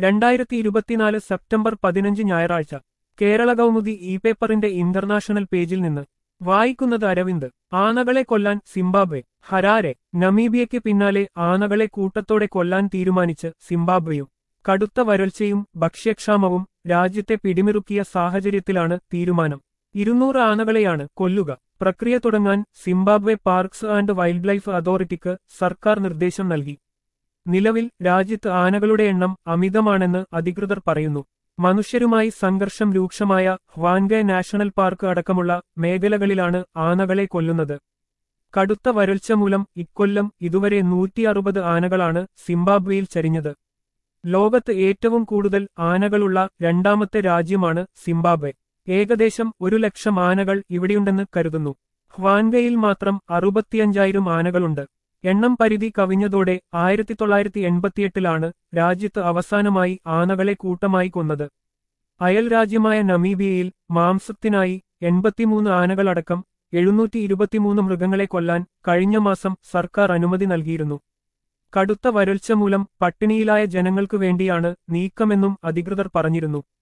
രണ്ടായിരത്തി ഇരുപത്തിനാല് സെപ്റ്റംബർ പതിനഞ്ച് ഞായറാഴ്ച കേരള കൗമുദി ഇ പേപ്പറിന്റെ ഇന്റർനാഷണൽ പേജിൽ നിന്ന് വായിക്കുന്നത് അരവിന്ദ് ആനകളെ കൊല്ലാൻ സിംബാബ്വെ ഹരാരെ നമീബിയയ്ക്ക് പിന്നാലെ ആനകളെ കൂട്ടത്തോടെ കൊല്ലാൻ തീരുമാനിച്ച് സിംബാബ്വെയും കടുത്ത വരൾച്ചയും ഭക്ഷ്യക്ഷാമവും രാജ്യത്തെ പിടിമിറുക്കിയ സാഹചര്യത്തിലാണ് തീരുമാനം ഇരുന്നൂറ് ആനകളെയാണ് കൊല്ലുക പ്രക്രിയ തുടങ്ങാൻ Zimbabwe parks and wild life അതോറിറ്റിക്ക് സർക്കാർ നിർദ്ദേശം നൽകി നിലവിൽ രാജ്യത്ത് ആനകളുടെ എണ്ണം അമിതമാണെന്ന് അധികൃതർ പറയുന്നു മനുഷ്യരുമായി സംഘർഷം രൂക്ഷമായ ഹ്വാൻഗെ നാഷണൽ പാർക്ക് അടക്കമുള്ള മേഖലകളിലാണ് ആനകളെ കൊല്ലുന്നത് കടുത്ത വരൾച്ച മൂലം ഇക്കൊല്ലം ഇതുവരെ നൂറ്റി അറുപത് ആനകളാണ് സിംബാബ്വേയിൽ ചരിഞ്ഞത് ലോകത്ത് ഏറ്റവും കൂടുതൽ ആനകളുള്ള രണ്ടാമത്തെ രാജ്യമാണ് സിംബാബ്വെ ഏകദേശം ഒരു ലക്ഷം ആനകൾ ഇവിടെയുണ്ടെന്ന് കരുതുന്നു ഹ്വാൻഗയിൽ മാത്രം അറുപത്തിയഞ്ചായിരം ആനകളുണ്ട് എണ്ണം പരിധി കവിഞ്ഞതോടെ ആയിരത്തി തൊള്ളായിരത്തി എൺപത്തിയെട്ടിലാണ് രാജ്യത്ത് അവസാനമായി ആനകളെ കൂട്ടമായി കൊന്നത് അയൽ രാജ്യമായ നമീബിയയിൽ മാംസത്തിനായി എൺപത്തിമൂന്ന് ആനകളടക്കം എഴുന്നൂറ്റി ഇരുപത്തിമൂന്ന് മൃഗങ്ങളെ കൊല്ലാൻ കഴിഞ്ഞ മാസം സർക്കാർ അനുമതി നൽകിയിരുന്നു കടുത്ത വരൾച്ച മൂലം പട്ടിണിയിലായ ജനങ്ങൾക്കു വേണ്ടിയാണ് നീക്കമെന്നും അധികൃതർ പറഞ്ഞിരുന്നു